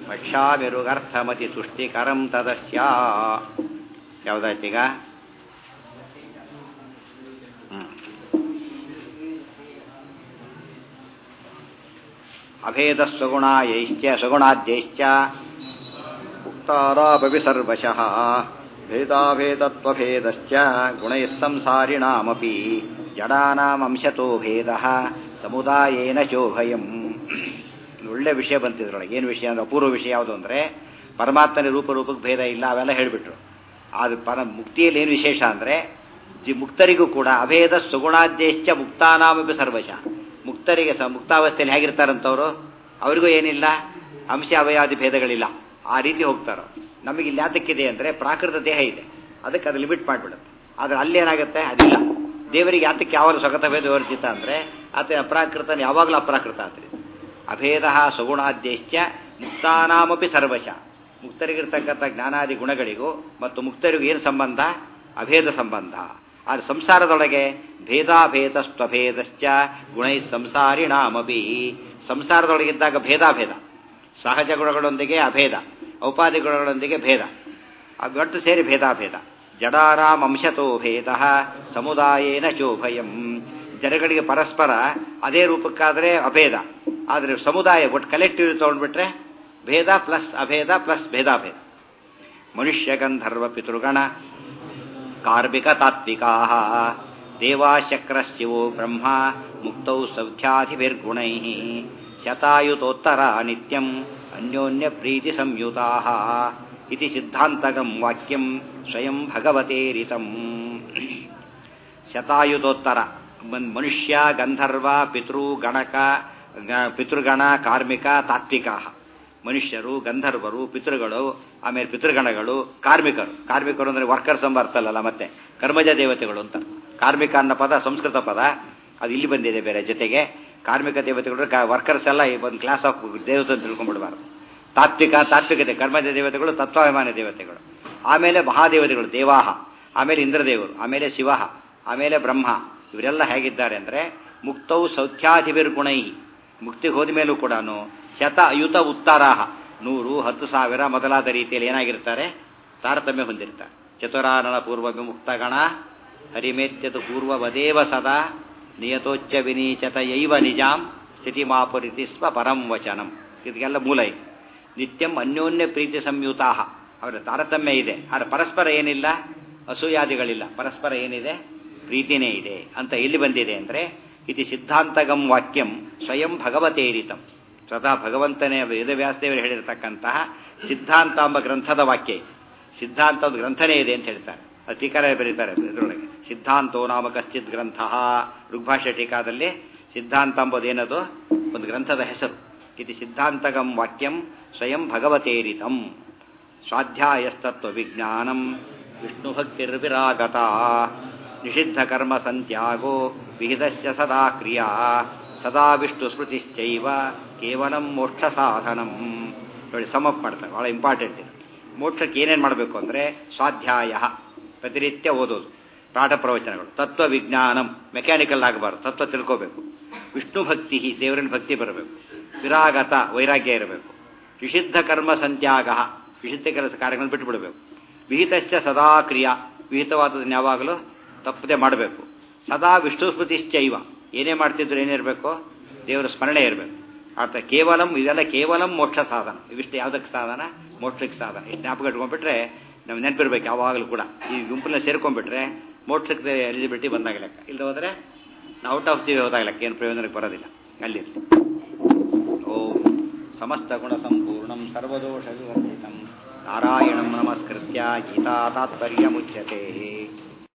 ಭಕ್ಷಾಮಿರುಗರ್ಥಮತಿ ತುಷ್ಟಿಕರಂ ತದಸ್ಯ ಯಾವುದಾಯ್ತೀಗ ಹ್ಮ್. ಅಭೇದ ಸ್ವಗುಣಾಯೈಶ್ಚ ಸ್ವಗುಣಾದ್ಯೈಶ್ಚ ಉಕ್ತಾರಾಪಿ ಸರ್ವಶಃ ಭೇದಾಭೇದತ್ವಭೇದಶ್ಚ ಗುಣೈಃ ಸಂಸಾರಿಣಾಮಪಿ ಜಡಾನಾಮಂಶತೋ ಭೇದ ಸಮುದಾಯೇನ ಚೋಭಯಂ ಒಳ್ಳೆ ವಿಷಯ ಬಂತಿದ್ರೊಳಗೆ ಏನು ವಿಷಯ ಅಂದ್ರೆ ಅಪೂರ್ವ ವಿಷಯ ಯಾವುದು ಅಂದರೆ ಪರಮಾತ್ಮನ ರೂಪರೂಪಕ್ಕೆ ಭೇದ ಇಲ್ಲ ಅವೆಲ್ಲ ಹೇಳಿಬಿಟ್ರು ಅದು ಪರ ಮುಕ್ತಿಯಲ್ಲಿ ಏನು ವಿಶೇಷ ಅಂದರೆ ಜಿ ಮುಕ್ತರಿಗೂ ಕೂಡ ಅಭೇದ ಸುಗುಣಾದ್ಯಶ್ಚ ಮುಕ್ತಾನಾಮಪಿ ಸರ್ವಶಃ ಮುಕ್ತರಿಗೆ ಸ ಮುಕ್ತಾವಸ್ಥೆಯಲ್ಲಿ ಹೇಗಿರ್ತಾರಂತವರು ಅವರಿಗೂ ಏನಿಲ್ಲ ಅಂಶ ಅವಯಾದಿ ಭೇದಗಳಿಲ್ಲ ಆ ರೀತಿ ಹೋಗ್ತಾರೋ ನಮಗೆ ಇಲ್ಲಿ ಯಾತಕ್ಕಿದೆ ಅಂದರೆ ಪ್ರಾಕೃತ ದೇಹ ಇದೆ ಅದಕ್ಕೆ ಅದು ಲಿಮಿಟ್ ಮಾಡಿಬಿಡುತ್ತೆ ಆದರೆ ಅಲ್ಲಿ ಏನಾಗುತ್ತೆ ಅದಿಲ್ಲ ದೇವರಿಗೆ ಯಾತಕ್ಕೆ ಯಾವಾಗ ಸ್ವಗತ ಭೇದ ವಿವರ್ಜಿತ ಅಂದರೆ ಆತ ಅಪ್ರಾಕೃತ ಯಾವಾಗಲೂ ಅಪ್ರಾಕೃತ ಆತ್ರಿ ಅಭೇದ ಸುಗುಣಾದ್ಯಶ್ಚ ಮುಕ್ತಾನಾಮಪಿ ಸರ್ವಶ ಮುಕ್ತರಿಗಿರ್ತಕ್ಕಂಥ ಜ್ಞಾನಾದಿ ಗುಣಗಳಿಗೂ ಮತ್ತು ಮುಕ್ತರಿಗೂ ಏನು ಸಂಬಂಧ ಅಭೇದ ಸಂಬಂಧ ಆದರೆ ಸಂಸಾರದೊಳಗೆ ಭೇದಾಭೇದ ಸ್ವಭೇದಶ್ಚ ಗುಣೈ ಸಂಸಾರಿಣಾಮಪಿ ಸಂಸಾರದೊಳಗಿದ್ದಾಗ ಭೇದಾಭೇದ ಸಹಜ ಗುಣಗಳೊಂದಿಗೆ ಅಭೇದ ಔಪಾದಿ ಗುಣಗಳೊಂದಿಗೆ ಭೇದ ಅದು ಒಟ್ಟು ಸೇರಿ ಭೇದಾಭೇದ ಜಡಾರಾಮ್ ಅಂಶತೋ ಭೇದ ಸಮುದಾಯೇನ ಚೋಭಯಂ ಜನಗಳಿಗೆ ಪರಸ್ಪರ ಅದೇ ರೂಪಕ್ಕಾದರೆ ಅಭೇದ ಆದರೆ ಸಮುದಾಯ ಒಟ್ಟು ಕಲೆಕ್ಟಿವ್ ತೊಗೊಂಡ್ಬಿಟ್ರೆ ಭೇದ ಪ್ಲಸ್ ಅಭೇದ ಪ್ಲಸ್ ಭೇದಾಭೇದ ಮನುಷ್ಯ ಗಂಧರ್ವ ಪಿತೃಗಣ ಕಾರ್ಮಿಕ ತಾತ್ವಿಕಾ ದೇವಾಶಕ್ರ ಶಿವೋ ಬ್ರಹ್ಮ ಮುಕ್ತೌ ಸೌಖ್ಯಾಧಿಭಿರ್ಗುಣೈ ಶತಾಯುತೋತ್ತರ ನಿತ್ಯಂ ಅನ್ಯೋನ್ಯ ಪ್ರೀತಿ ಸಂಯುತಾ ಇತಿ ಸಿದ್ಧಾಂತಗಂ ವಾಕ್ಯಂ ಸ್ವಯಂ ಭಗವತೇರಿತಂ ಶತಾಯುತೋತ್ತರ ಮನ್- ಮನುಷ್ಯ ಗಂಧರ್ವ ಪಿತೃ ಗಣಕ ಗ- ಪಿತೃಗಣ ಕಾರ್ಮಿಕ ತಾತ್ವಿಕ ಮನುಷ್ಯರು ಗಂಧರ್ವರು ಪಿತೃಗಳು ಆಮೇಲೆ ಪಿತೃಗಣಗಳು ಕಾರ್ಮಿಕರು ಕಾರ್ಮಿಕರು ಅಂದರೆ ವರ್ಕರ್ಸ್ ಎಂಬ ಅರ್ಥ ಅಲ್ಲಲ್ಲ ಮತ್ತೆ ಕರ್ಮಜ ದೇವತೆಗಳು ಅಂತ ಕಾರ್ಮಿಕ ಅನ್ನೋ ಪದ ಸಂಸ್ಕೃತ ಪದ ಅದು ಇಲ್ಲಿ ಬಂದಿದೆ ಬೇರೆ ಜೊತೆಗೆ ಕಾರ್ಮಿಕ ದೇವತೆಗಳು ವರ್ಕರ್ಸ್ ಎಲ್ಲ ಈ ಒಂದು ಕ್ಲಾಸ್ ಆಫ್ ದೇವತೆ ಅಂತ ತಿಳ್ಕೊಂಡ್ಬಿಡ್ಬಾರ್ದು ತಾತ್ವಿಕ ತಾತ್ವಿಕತೆ ಕರ್ಮಜ ದೇವತೆಗಳು ತತ್ವಾಭಿಮಾನ ದೇವತೆಗಳು ಆಮೇಲೆ ಮಹಾದೇವತೆಗಳು ದೇವಾಹ ಆಮೇಲೆ ಇಂದ್ರದೇವರು ಆಮೇಲೆ ಶಿವ ಆಮೇಲೆ ಬ್ರಹ್ಮ ಇವರೆಲ್ಲ ಹೇಗಿದ್ದಾರೆ ಅಂದರೆ ಮುಕ್ತೌ ಸೌಖ್ಯಾಧಿಭಿರ್ಗುಣೈ ಮುಕ್ತಿಗೆ ಹೋದ ಮೇಲೂ ಕೂಡ ಶತ ಅಯುತ ಉತ್ತಾರಾಹ ನೂರು ಹತ್ತು ಸಾವಿರ ಮೊದಲಾದ ರೀತಿಯಲ್ಲಿ ಏನಾಗಿರ್ತಾರೆ ತಾರತಮ್ಯ ಹೊಂದಿರ್ತಾರೆ ಚತುರಾನನ ಪೂರ್ವ ವಿಮುಕ್ತಗಣ ಹರಿಮೇತ್ಯತು ಪೂರ್ವವದೇವ ಸದಾ ನಿಯತೋಚ್ಚ ವಿನೀಚತ ಯೈವ ನಿಜಾಂ ಸ್ಥಿತಿಮಾಪುರಿತಿ ಸ್ವ ಪರಂ ವಚನಂ ಇದಕ್ಕೆಲ್ಲ ಮೂಲ ಇದೆ ನಿತ್ಯಂ ಅನ್ಯೋನ್ಯ ಪ್ರೀತಿ ಸಂಯುತಾಹ ಅವರ ತಾರತಮ್ಯ ಇದೆ ಆದರೆ ಪರಸ್ಪರ ಏನಿಲ್ಲ ಅಸೂಯಾದಿಗಳಿಲ್ಲ ಪರಸ್ಪರ ಏನಿದೆ ಪ್ರೀತಿನೇ ಇದೆ ಅಂತ ಎಲ್ಲಿ ಬಂದಿದೆ ಅಂದರೆ ಇದು ಸಿದ್ಧಾಂತಗಂ ವಾಕ್ಯಂ ಸ್ವಯಂ ಭಗವತೇರಿತಂ ಸ್ವತಃ ಭಗವಂತನೇ ವೇದವ್ಯಾಸದೇವರು ಹೇಳಿರ್ತಕ್ಕಂತಹ ಸಿದ್ಧಾಂತ ಎಂಬ ಗ್ರಂಥದ ವಾಕ್ಯ ಇದು. ಸಿದ್ಧಾಂತ ಒಂದು ಗ್ರಂಥನೇ ಇದೆ ಅಂತ ಹೇಳ್ತಾರೆ ಅದು ಟೀಕಾರ ಬರೀತಾರೆ ಇದರೊಳಗೆ ಸಿದ್ಧಾಂತೋ ನಾಮ ಕಶ್ಚಿತ್ ಗ್ರಂಥ ಋಗ್ಭಾಷೆ ಟೀಕಾದಲ್ಲಿ ಸಿದ್ಧಾಂತ ಎಂಬುದೇನದು ಒಂದು ಗ್ರಂಥದ ಹೆಸರು ಇದು ಸಿದ್ಧಾಂತಗಂ ವಾಕ್ಯಂ ಸ್ವಯಂ ಭಗವತೇರಿತಂ ಸ್ವಾಧ್ಯಾಯಸ್ತತ್ವ ವಿಜ್ಞಾನಂ ವಿಷ್ಣು ಭಕ್ತಿರ್ವಿರಾಗತ ನಿಷಿದ್ಧ ಕರ್ಮ ಸಂತ್ಯಾಗೋ ವಿಹಿತಶ್ಚ ಸದಾ ಕ್ರಿಯಾ ಸದಾ ವಿಷ್ಣು ಸ್ಮೃತಿಶ್ಚೈವ ಕೇವಲಂ ಮೋಕ್ಷ ಸಾಧನಂ ನೋಡಿ ಸಮಪ್ ಮಾಡ್ತಾರೆ ಭಾಳ ಇಂಪಾರ್ಟೆಂಟ್ ಇದು ಮೋಕ್ಷಕ್ಕೆ ಏನೇನು ಮಾಡಬೇಕು ಅಂದರೆ ಸ್ವಾಧ್ಯಾಯ ಪ್ರತಿನಿತ್ಯ ಓದೋದು ಪಾಠ ಪ್ರವಚನಗಳು ತತ್ವ ವಿಜ್ಞಾನಂ ಮೆಕ್ಯಾನಿಕಲ್ ಆಗಬಾರ್ದು ತತ್ವ ತಿಳ್ಕೋಬೇಕು ವಿಷ್ಣು ಭಕ್ತಿ ದೇವರಿನ ಭಕ್ತಿ ಬರಬೇಕು ವಿರಾಗತ ವೈರಾಗ್ಯ ಇರಬೇಕು ನಿಷಿದ್ಧ ಕರ್ಮ ಸಂತ್ಯಾಗ ನಿಷಿದ್ಧ ಕೆಲಸ ಕಾರ್ಯಗಳನ್ನು ಬಿಟ್ಟುಬಿಡಬೇಕು ವಿಹಿತಶ್ಚ ಸದಾ ಕ್ರಿಯಾ ವಿಹಿತವಾದದನ್ನು ಯಾವಾಗಲೂ ತಪ್ಪದೆ ಮಾಡಬೇಕು ಸದಾ ವಿಷ್ಣು ಸ್ಮೃತಿಶ್ಚೈವ ಏನೇ ಮಾಡ್ತಿದ್ರು ಏನಿರಬೇಕು ದೇವರ ಸ್ಮರಣೆ ಇರಬೇಕು ಅರ್ಥ ಕೇವಲಂ ಇದೆಲ್ಲ ಕೇವಲಂ ಮೋಕ್ಷ ಸಾಧನ ಇವಿಷ್ಟು ಯಾವುದಕ್ಕೆ ಸಾಧನ ಮೋಕ್ಷಕ್ಕೆ ಸಾಧನ ಇಷ್ಟು ಜ್ಞಾಪಕ ಇಟ್ಕೊಂಡ್ಬಿಟ್ರೆ ನಾವು ನೆನಪಿರ್ಬೇಕು ಯಾವಾಗಲೂ ಕೂಡ ಈ ಗುಂಪನ್ನ ಸೇರ್ಕೊಂಡ್ಬಿಟ್ರೆ ಮೋಕ್ಷಕ್ಕೆ ಎಲಿಜಿಬಿಲಿಟಿ ಬಂದಾಗ ಲೆಕ್ಕ ಇಲ್ಲದೆ ಹೋದರೆ ಔಟ್ ಆಫ್ ದಿ ಹೋದಾಗ ಲೆಕ್ಕ ಏನು ಪ್ರಯೋಜನಕ್ಕೆ ಬರೋದಿಲ್ಲ ಅಲ್ಲಿ ಓಂ ಸಮಸ್ತ ಗುಣ ಸಂಪೂರ್ಣಂ ಸರ್ವದೋಷ ವಿವರ್ಜಿತಂ ನಾರಾಯಣಂ ನಮಸ್ಕೃತ್ಯ ಗೀತಾ ತಾತ್ಪರ್ಯ ಮುಚ್ಯತೆ